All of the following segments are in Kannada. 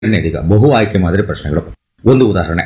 ಎರಡನೇದೀಗ ಬಹು ಆಯ್ಕೆ ಮಾದರಿ ಪ್ರಶ್ನೆಗಳು ಒಂದು ಉದಾಹರಣೆ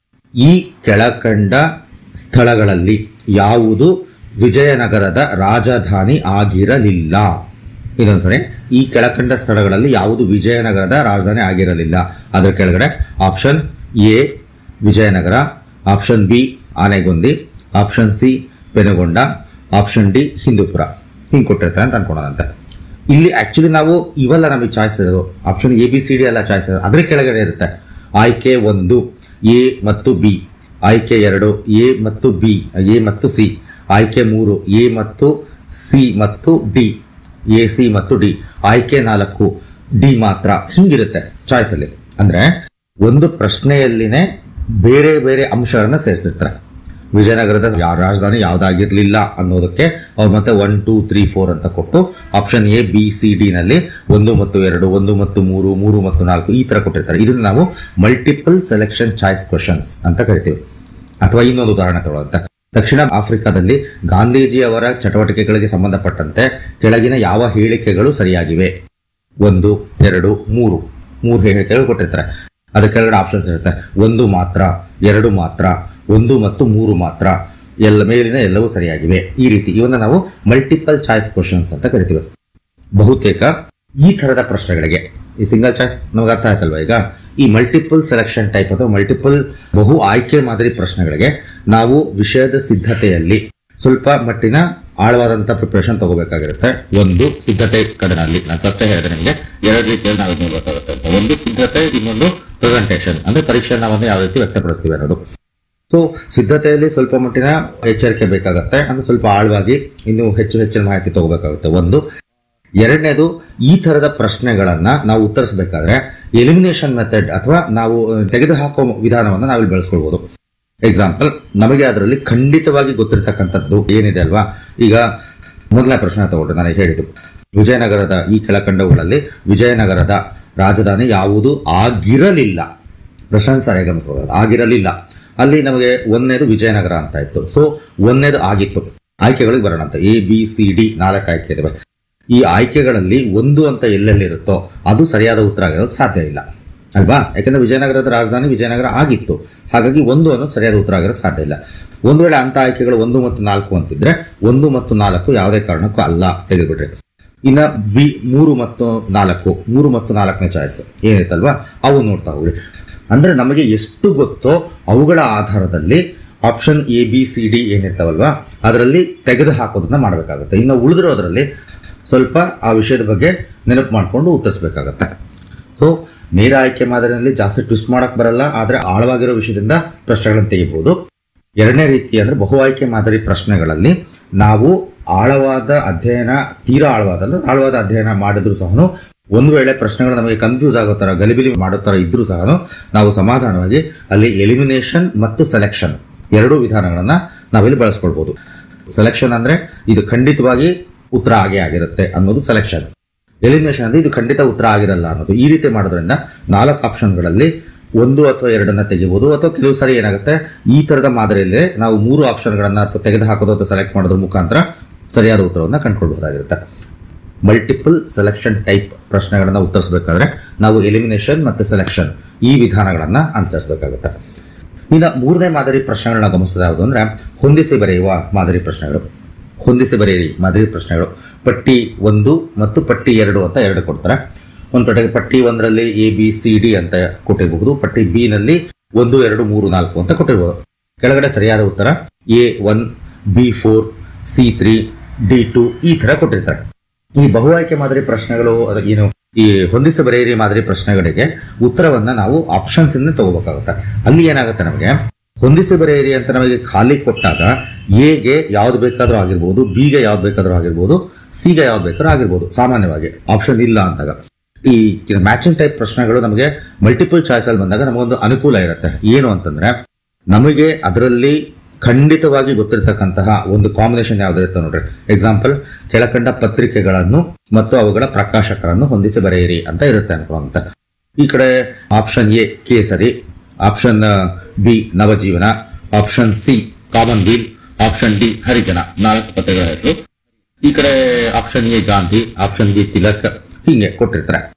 ಈ ಕೆಳಕಂಡ ಸ್ಥಳಗಳಲ್ಲಿ ಯಾವುದು ವಿಜಯನಗರದ ರಾಜಧಾನಿ ಆಗಿರಲಿಲ್ಲ ಇದೊಂದ್ಸರಿ ಈ ಕೆಳಕಂಡ ಸ್ಥಳಗಳಲ್ಲಿ ಯಾವುದು ವಿಜಯನಗರದ ರಾಜಧಾನಿ ಆಗಿರಲಿಲ್ಲ ಅದರ ಕೆಳಗಡೆ option A Vijayanagara option B Anegondi option C Penukonda option D Hindupura ಹಿಂಗೆ ಕೊಟ್ಟಿರ್ತಾರೆ ಅಂತ ಅನ್ಕೊಳೋದಂತೆ ಇಲ್ಲಿ ಆಕ್ಚುಲಿ ನಾವು ಇವೆಲ್ಲ ನಮಗೆ ಚಾಯ್ಸ್ ಇರೋದು option A B C D ಎಲ್ಲ ಚಾಯ್ಸ್ ಇರೋದು ಅದ್ರ ಕೆಳಗಡೆ ಇರುತ್ತೆ ಆಯ್ಕೆ ಒಂದು ಎ ಮತ್ತು ಬಿ ಆಯ್ಕೆ ಎರಡು ಎ ಮತ್ತು ಬಿ ಎ ಮತ್ತು ಸಿ ಆಯ್ಕೆ ಮೂರು ಎ ಮತ್ತು ಸಿ ಮತ್ತು ಡಿ ಎ ಸಿ ಮತ್ತು ಡಿ ಆಯ್ಕೆ ನಾಲ್ಕು ಡಿ ಮಾತ್ರ ಹಿಂಗಿರುತ್ತೆ ಚಾಯ್ಸ್ ಅಲ್ಲಿ ಅಂದ್ರೆ ಒಂದು ಪ್ರಶ್ನೆಯಲ್ಲಿನೇ ಬೇರೆ ಬೇರೆ ಅಂಶಗಳನ್ನ ಸೇರಿಸಿರ್ತಾರೆ ವಿಜಯನಗರದ ಯಾವ ರಾಜಧಾನಿ ಯಾವ್ದಾಗಿರ್ಲಿಲ್ಲ ಅನ್ನೋದಕ್ಕೆ ಅವ್ರು ಮತ್ತೆ ಒನ್ ಟೂ ತ್ರೀ ಫೋರ್ ಅಂತ ಕೊಟ್ಟು option A B C D ನಲ್ಲಿ ಒಂದು ಮತ್ತು ಎರಡು ಒಂದು ಮತ್ತು ಮೂರು ಮೂರು ಮತ್ತು ನಾಲ್ಕು ಈ ತರ ಕೊಟ್ಟಿರ್ತಾರೆ ಇದನ್ನ ನಾವು ಮಲ್ಟಿಪಲ್ ಸೆಲೆಕ್ಷನ್ ಚಾಯ್ಸ್ ಕ್ವಶನ್ಸ್ ಅಂತ ಕರಿತೀವಿ ಅಥವಾ ಇನ್ನೊಂದು ಉದಾಹರಣೆ ತಗೊಳ್ಳೋಂತ ದಕ್ಷಿಣ ಆಫ್ರಿಕಾದಲ್ಲಿ ಗಾಂಧೀಜಿ ಅವರ ಚಟುವಟಿಕೆಗಳಿಗೆ ಸಂಬಂಧಪಟ್ಟಂತೆ ಕೆಳಗಿನ ಯಾವ ಹೇಳಿಕೆಗಳು ಸರಿಯಾಗಿವೆ ಒಂದು ಎರಡು ಮೂರು ಮೂರು ಹೇಳಿಕೆಗಳು ಕೊಟ್ಟಿರ್ತಾರೆ ಅದರ ಕೆಳಗಡೆ ಆಪ್ಷನ್ಸ್ ಇರುತ್ತೆ ಒಂದು ಮಾತ್ರ ಎರಡು ಮಾತ್ರ ಒಂದು ಮತ್ತು ಮೂರು ಮಾತ್ರ ಎಲ್ಲ ಮೇಲಿನ ಎಲ್ಲವೂ ಸರಿಯಾಗಿವೆ ಈ ರೀತಿ ಇವನ್ನ ನಾವು ಮಲ್ಟಿಪಲ್ ಚಾಯ್ಸ್ ಕ್ವಶನ್ಸ್ ಅಂತ ಕರಿತೀವಿ ಬಹುತೇಕ ಈ ತರದ ಪ್ರಶ್ನೆಗಳಿಗೆ ಈ ಸಿಂಗಲ್ ಚಾಯ್ಸ್ ನಮಗೆ ಅರ್ಥ ಆಯ್ತಲ್ವಾ ಈಗ ಈ ಮಲ್ಟಿಪಲ್ ಸೆಲೆಕ್ಷನ್ ಟೈಪ್ ಅಥವಾ ಮಲ್ಟಿಪಲ್ ಬಹು ಆಯ್ಕೆ ಮಾದರಿ ಪ್ರಶ್ನೆಗಳಿಗೆ ನಾವು ವಿಷಯದ ಸಿದ್ಧತೆಯಲ್ಲಿ ಸ್ವಲ್ಪ ಮಟ್ಟಿನ ಆಳವಾದಂತ ಪ್ರಿಪರೇಷನ್ ತಗೋಬೇಕಾಗಿರುತ್ತೆ ಒಂದು ಸಿದ್ಧತೆ ಕಡೆನಲ್ಲಿ ನಾನು ಫಸ್ಟ್ ಹೇಳಿದೆ ನಿಮಗೆ ಎರಡು ರೀತಿಯಲ್ಲಿ ನಾವು ಇದ್ ನೋಡ್ಬೇಕಾಗುತ್ತೆ ಅಂತ. ಒಂದು ಸಿದ್ಧತೆ ಇನ್ನೊಂದು ಪ್ರೆಸೆಂಟೇಷನ್ ಅಂದ್ರೆ ಪರೀಕ್ಷೆ ನಾವನ್ನು ಯಾವ ರೀತಿ ವ್ಯಕ್ತಪಡಿಸ್ತೀವಿ ಅನ್ನೋದು ಸೊ ಸಿದ್ಧತೆಯಲ್ಲಿ ಸ್ವಲ್ಪ ಮಟ್ಟಿನ ಎಚ್ಚರಿಕೆ ಬೇಕಾಗತ್ತೆ ಅಂದ್ರೆ ಸ್ವಲ್ಪ ಆಳವಾಗಿ ಇನ್ನು ಹೆಚ್ಚು ಹೆಚ್ಚಿನ ಮಾಹಿತಿ ತಗೋಬೇಕಾಗುತ್ತೆ ಒಂದು ಎರಡನೇದು ಈ ತರದ ಪ್ರಶ್ನೆಗಳನ್ನ ನಾವು ಉತ್ತರಿಸಬೇಕಾದ್ರೆ ಎಲಿಮಿನೇಷನ್ ಮೆಥಡ್ ಅಥವಾ ನಾವು ತೆಗೆದುಹಾಕೋ ವಿಧಾನವನ್ನ ನಾವಿಲ್ಲಿ ಬಳಸ್ಕೊಳ್ಬಹುದು ಎಕ್ಸಾಂಪಲ್ ನಮಗೆ ಅದರಲ್ಲಿ ಖಂಡಿತವಾಗಿ ಗೊತ್ತಿರತಕ್ಕಂಥದ್ದು ಏನಿದೆ ಅಲ್ವಾ ಈಗ ಮೊದಲನೇ ಪ್ರಶ್ನೆ ತಗೊಂಡು ನಾನು ಹೇಳಿದ್ದು ವಿಜಯನಗರದ ಈ ಕೆಳಕಂಡವುಗಳಲ್ಲಿ ವಿಜಯನಗರದ ರಾಜಧಾನಿ ಯಾವುದು ಆಗಿರಲಿಲ್ಲ ಪ್ರಶ್ನೆ ಸರಿಯಾಗಿ ಗಮನಿಸಬಹುದು ಆಗಿರಲಿಲ್ಲ ಅಲ್ಲಿ ನಮಗೆ ಒಂದನೇದು ವಿಜಯನಗರ ಅಂತ ಇತ್ತು ಸೊ ಒಂದನೇದು ಆಗಿತ್ತು ಆಯ್ಕೆಗಳಿಗೆ ಬರೋಣ ಅಂತ ಎ ಬಿ ಸಿ ಡಿ ನಾಲ್ಕು ಆಯ್ಕೆ ಇದಾವೆ ಈ ಆಯ್ಕೆಗಳಲ್ಲಿ ಒಂದು ಅಂತ ಎಲ್ಲೆಲ್ಲಿರುತ್ತೋ ಅದು ಸರಿಯಾದ ಉತ್ತರ ಆಗಿರೋದು ಸಾಧ್ಯ ಇಲ್ಲ ಅಲ್ವಾ ಯಾಕಂದ್ರೆ ವಿಜಯನಗರದ ರಾಜಧಾನಿ ವಿಜಯನಗರ ಆಗಿತ್ತು ಹಾಗಾಗಿ ಒಂದು ಅನ್ನೋದು ಸರಿಯಾದ ಉತ್ತರ ಆಗಿರೋಕೆ ಸಾಧ್ಯ ಇಲ್ಲ ಒಂದು ವೇಳೆ ಅಂತ ಆಯ್ಕೆಗಳು ಒಂದು ಮತ್ತು ನಾಲ್ಕು ಅಂತಿದ್ರೆ ಒಂದು ಮತ್ತು ನಾಲ್ಕು ಯಾವುದೇ ಕಾರಣಕ್ಕೂ ಅಲ್ಲ ತೆಗೆದುಬಿಡ್ರಿ ಇನ್ನ ಬಿ ಮೂರು ಮತ್ತು ನಾಲ್ಕು ಮೂರು ಮತ್ತು ನಾಲ್ಕನೇ ಚಾಯ್ಸ್ ಏನಿತ್ತಲ್ವಾ ಅವು ನೋಡ್ತಾ ಹೋಗ್ರಿ ಅಂದ್ರೆ ನಮಗೆ ಎಷ್ಟು ಗೊತ್ತೋ ಅವುಗಳ ಆಧಾರದಲ್ಲಿ option A B C D ಏನಿರ್ತಾವಲ್ವಾ ಅದರಲ್ಲಿ ತೆಗೆದು ಹಾಕೋದನ್ನ ಮಾಡಬೇಕಾಗುತ್ತೆ ಇನ್ನು ಉಳಿದಿರೋದ್ರಲ್ಲಿ ಸ್ವಲ್ಪ ಆ ವಿಷಯದ ಬಗ್ಗೆ ನೆನಪು ಮಾಡಿಕೊಂಡು ಉತ್ತರಿಸಬೇಕಾಗತ್ತೆ ಸೊ ನೇರ ಆಯ್ಕೆ ಮಾದರಿಯಲ್ಲಿ ಜಾಸ್ತಿ ಟ್ವಿಸ್ಟ್ ಮಾಡಕ್ ಬರಲ್ಲ ಆದ್ರೆ ಆಳವಾಗಿರೋ ವಿಷಯದಿಂದ ಪ್ರಶ್ನೆಗಳನ್ನು ತೆಗಿಬಹುದು ಎರಡನೇ ರೀತಿ ಅಂದ್ರೆ ಬಹು ಆಯ್ಕೆ ಮಾದರಿ ಪ್ರಶ್ನೆಗಳಲ್ಲಿ ನಾವು ಆಳವಾದ ಅಧ್ಯಯನ ತೀರಾ ಆಳವಾದಲ್ಲ ಆಳವಾದ ಅಧ್ಯಯನ ಮಾಡಿದ್ರು ಸಹ ಒಂದು ವೇಳೆ ಪ್ರಶ್ನೆಗಳು ನಮಗೆ ಕನ್ಫ್ಯೂಸ್ ಆಗೋ ತರ ಗಲಿಬಿಲಿ ಮಾಡೋ ತರ ಇದ್ರೂ ಸಹ ನಾವು ಸಮಾಧಾನವಾಗಿ ಅಲ್ಲಿ ಎಲಿಮಿನೇಷನ್ ಮತ್ತು ಸೆಲೆಕ್ಷನ್ ಎರಡೂ ವಿಧಾನಗಳನ್ನ ನಾವಿಲ್ಲಿ ಬಳಸ್ಕೊಳ್ಬಹುದು ಸೆಲೆಕ್ಷನ್ ಅಂದ್ರೆ ಇದು ಖಂಡಿತವಾಗಿ ಉತ್ತರ ಆಗೇ ಆಗಿರುತ್ತೆ ಅನ್ನೋದು ಸೆಲೆಕ್ಷನ್ ಎಲಿಮಿನೇಷನ್ ಅಂದ್ರೆ ಇದು ಖಂಡಿತ ಉತ್ತರ ಆಗಿರಲ್ಲ ಅನ್ನೋದು ಈ ರೀತಿ ಮಾಡೋದ್ರಿಂದ ನಾಲ್ಕು ಆಪ್ಷನ್ಗಳಲ್ಲಿ ಒಂದು ಅಥವಾ ಎರಡನ್ನ ತೆಗಿಬಹುದು ಅಥವಾ ಕೆಲವು ಸಾರಿ ಏನಾಗುತ್ತೆ ಈ ತರದ ಮಾದರಿಯಲ್ಲಿ ನಾವು ಮೂರು ಆಪ್ಷನ್ಗಳನ್ನ ಅಥವಾ ತೆಗೆದು ಹಾಕೋದು ಅಥವಾ ಸೆಲೆಕ್ಟ್ ಮಾಡೋದ್ರ ಮುಖಾಂತರ ಸರಿಯಾದ ಉತ್ತರವನ್ನ ಕಂಡುಕೊಳ್ಬಹುದಾಗಿರುತ್ತೆ ಮಲ್ಟಿಪಲ್ ಸೆಲೆಕ್ಷನ್ ಟೈಪ್ ಪ್ರಶ್ನೆಗಳನ್ನ ಉತ್ತರಿಸಬೇಕಾದ್ರೆ ನಾವು ಎಲಿಮಿನೇಷನ್ ಮತ್ತು ಸೆಲೆಕ್ಷನ್ ಈ ವಿಧಾನಗಳನ್ನ ಅನುಸರಿಸಬೇಕಾಗುತ್ತೆ ಇನ್ನು ಮೂರನೇ ಮಾದರಿ ಪ್ರಶ್ನೆಗಳನ್ನ ಗಮನಿಸೋದು ಯಾವುದು ಅಂದ್ರೆ ಹೊಂದಿಸಿ ಬರೆಯುವ ಮಾದರಿ ಪ್ರಶ್ನೆಗಳು ಹೊಂದಿಸಿ ಬರೆಯಿರಿ ಮಾದರಿ ಪ್ರಶ್ನೆಗಳು ಪಟ್ಟಿ ಒಂದು ಮತ್ತು ಪಟ್ಟಿ ಎರಡು ಅಂತ ಎರಡು ಕೊಡ್ತಾರೆ ಒಂದು ಪಟ್ಟಿ ಪಟ್ಟಿ ಒಂದರಲ್ಲಿ ಎ ಬಿ ಸಿ ಡಿ ಅಂತ ಕೊಟ್ಟಿರಬಹುದು ಪಟ್ಟಿ ಬಿ ನಲ್ಲಿ ಒಂದು ಎರಡು ಮೂರು ನಾಲ್ಕು ಅಂತ ಕೊಟ್ಟಿರಬಹುದು ಕೆಳಗಡೆ ಸರಿಯಾದ ಉತ್ತರ A one B four C three D two ಈ ತರ ಕೊಟ್ಟಿರ್ತಾರೆ ಈ ಬಹು ಆಯ್ಕೆ ಮಾದರಿ ಪ್ರಶ್ನೆಗಳು ಅದು ಏನು ಈ ಹೊಂದಿಸಿ ಬರೆಯಿರಿ ಮಾದರಿ ಪ್ರಶ್ನೆಗಳಿಗೆ ಉತ್ತರವನ್ನ ನಾವು ಆಪ್ಷನ್ಸ್ ಇಂದ ತಗೋಬೇಕಾಗುತ್ತೆ ಅಲ್ಲಿ ಏನಾಗುತ್ತೆ ನಮಗೆ ಹೊಂದಿಸಿ ಬರೆಯಿರಿ ಅಂತ ನಮಗೆ ಖಾಲಿ ಕೊಟ್ಟಾಗ ಎಗೆ ಯಾವ್ದು ಬೇಕಾದ್ರೂ ಆಗಿರ್ಬೋದು ಬಿಗೆ ಯಾವ್ದು ಬೇಕಾದ್ರೂ ಆಗಿರ್ಬೋದು ಸಿಗೆ ಯಾವ್ದು ಬೇಕಾದ್ರೂ ಆಗಿರ್ಬೋದು ಸಾಮಾನ್ಯವಾಗಿ ಆಪ್ಷನ್ ಇಲ್ಲ ಅಂದಾಗ ಈ ಮ್ಯಾಚಿಂಗ್ ಟೈಪ್ ಪ್ರಶ್ನೆಗಳು ನಮಗೆ ಮಲ್ಟಿಪಲ್ ಚಾಯ್ಸ್ ಅಲ್ಲಿ ಬಂದಾಗ ನಮಗೊಂದು ಅನುಕೂಲ ಇರುತ್ತೆ ಏನು ಅಂತಂದ್ರೆ ನಮಗೆ ಅದರಲ್ಲಿ ಖಂಡಿತವಾಗಿ ಗೊತ್ತಿರತಕ್ಕಂತಹ ಒಂದು ಕಾಂಬಿನೇಷನ್ ಯಾವ್ದಿರುತ್ತೆ ನೋಡ್ರಿ ಎಕ್ಸಾಂಪಲ್ ಕೆಳಕಂಡ ಪತ್ರಿಕೆಗಳನ್ನು ಮತ್ತು ಅವುಗಳ ಪ್ರಕಾಶಕರನ್ನು ಹೊಂದಿಸಿ ಬರೆಯಿರಿ ಅಂತ ಇರುತ್ತೆ ಅನ್ಕೊಳ್ಳುವಂತ ಈ ಕಡೆ option A Kesari option B Navajeevana option C commonweal option D Harijana ನಾಲ್ಕು ಪತ್ರಿಕೆಗಳ ಹೆಸರು ಈ ಕಡೆ option A Gandhi option B Tilak ಹೀಗೆ ಕೊಟ್ಟಿರ್ತಾರೆ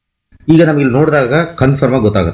ಈಗ ನಮಗೆ ಇಲ್ಲಿ ನೋಡಿದಾಗ ಕನ್ಫರ್ಮ್ ಆಗಿ ಗೊತ್ತಾಗುತ್ತೆ